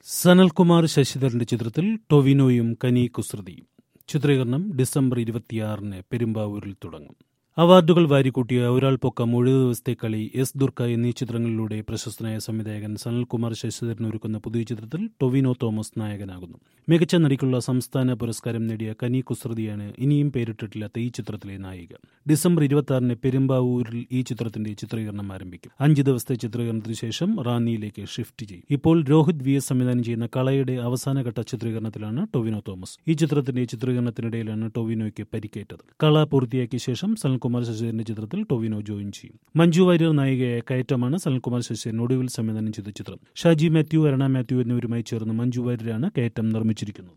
സനൽകുമാർ ശശിധരന്റെ ചിത്രത്തിൽ ടൊവിനോയും കനി കുസൃതിയും ചിത്രീകരണം ഡിസംബർ ഇരുപത്തിയാറിന് പെരുമ്പാവൂരിൽ തുടങ്ങും അവാർഡുകൾ വാരിക്കൂട്ടിയ ഒരാൾ പൊക്കം ഒരു ദിവസത്തെ കളി എസ് ദുർഗ എന്നീ ചിത്രങ്ങളിലൂടെ പ്രശസ്തനായ സംവിധായകൻ സനൽകുമാർ ശശിധരൻ ഒരുക്കുന്ന പുതിയ ചിത്രത്തിൽ ടൊവിനോ തോമസ് നായകനാകുന്നു മികച്ച നടിക്കുള്ള സംസ്ഥാന പുരസ്കാരം നേടിയ കനി കുസൃതിയാണ് ഇനിയും പേരിട്ടിട്ടില്ലാത്ത ഈ ചിത്രത്തിലെ നായിക ഡിസംബർ ഇരുപത്തിയാറിന് പെരുമ്പാവൂരിൽ ഈ ചിത്രത്തിന്റെ ചിത്രീകരണം ആരംഭിക്കും അഞ്ച് ദിവസത്തെ ചിത്രീകരണത്തിന് ശേഷം റാന്നിയിലേക്ക് ഷിഫ്റ്റ് ചെയ്യും ഇപ്പോൾ രോഹിത് വി എസ് സംവിധാനം ചെയ്യുന്ന കളയുടെ അവസാനഘട്ട ചിത്രീകരണത്തിലാണ് ടൊവിനോ തോമസ് ഈ ചിത്രത്തിന്റെ ചിത്രീകരണത്തിനിടയിലാണ് ടൊവിനോയ്ക്ക് പരിക്കേറ്റത് കള പൂർത്തിയാക്കിയ ശേഷം സനൽകുമാർ ശശിധരന്റെ ചിത്രത്തിൽ ടൊവിനോ ജോയിൻ ചെയ്യും മഞ്ജു വാര്യർ നായികയായ കയറ്റമാണ് സനൽകുമാർ ശശിധരൻ ഒടുവിൽ സംവിധാനം ചെയ്ത ചിത്രം ഷാജി മാത്യു അരണ മാത്യു എന്നിവരുമായി ചേർന്ന് മഞ്ജു വാര്യരാണ് കയറ്റം നിർമ്മിച്ചിരിക്കുന്നത്